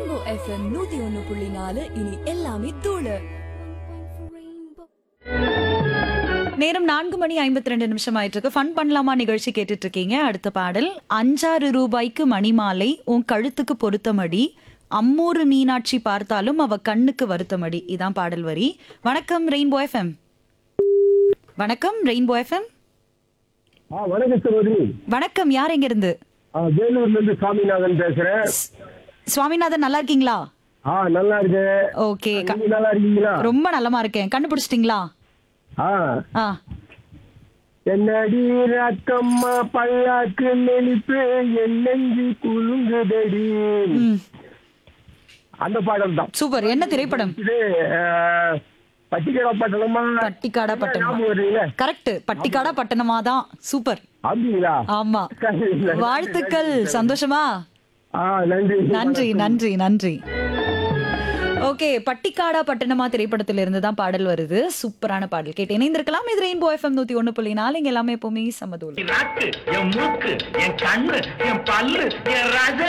rainbow FM நூத்தி ஒன்னு புள்ளி நாலு இனி எல்லாமே தூளு நேரம் நான்கு மணி ஐம்பத்தி ரெண்டு நிமிஷம் ஆயிட்டு இருக்கு ஃபன் பண்ணலாமா நிகழ்ச்சி கேட்டுட்டு இருக்கீங்க அடுத்த பாடல் அஞ்சாறு ரூபாய்க்கு மணிமாலை உன் கழுத்துக்கு பொருத்தமடி அம்மூரு மீனாட்சி பார்த்தாலும் அவ கண்ணுக்கு வருத்தமடி இதான் பாடல் வரி வணக்கம் ரெயின்போ எஃப்எம் வணக்கம் ரெயின்போ எஃப்எம் ஆ வணக்கம் சகோதரி வணக்கம் யார் எங்க இருந்து ஆ, வேலூர்ல இருந்து சாமிநாதன் பேசுறேன் சுவாமிநாதன் நல்லா இருக்கீங்களா ஆ நல்லா இருக்கேன் ஓகே நீங்க நல்லா இருக்கீங்களா ரொம்ப நல்லமா இருக்கேன் கண்டுபிடிச்சிட்டீங்களா ஆ ஆ என்னடி ரக்கம்மா பல்லாக்கு நெளிப்பு என் நெஞ்சு குலுங்குதடி ம் அந்த பாடல் தான் சூப்பர் என்ன திரைப்படம் இது பட்டிக்கடை பட்டணமா பட்டிக்காடா பட்டணமா ஞாபகம் வருதுங்களா கரெக்ட் பட்டிக்காடா பட்டணமா தான் சூப்பர் அப்படிங்களா ஆமா வாழ்த்துக்கள் சந்தோஷமா ஆ நன்றி நன்றி நன்றி நன்றி ஓகே பட்டிக்காடா பட்டணமா திரைப்படத்துல இருந்து தான் பாடல் வருது சூப்பரான பாடல் கேட்டு இணைந்திருக்கலாம் இது ரெயின்போ எஃப்எம் நூத்தி ஒண்ணு புள்ளி நாலு இங்க எல்லாமே எப்பவுமே சமதூல் நாக்கு என் மூக்கு என் கண்ணு என் பல்லு என் ரஜ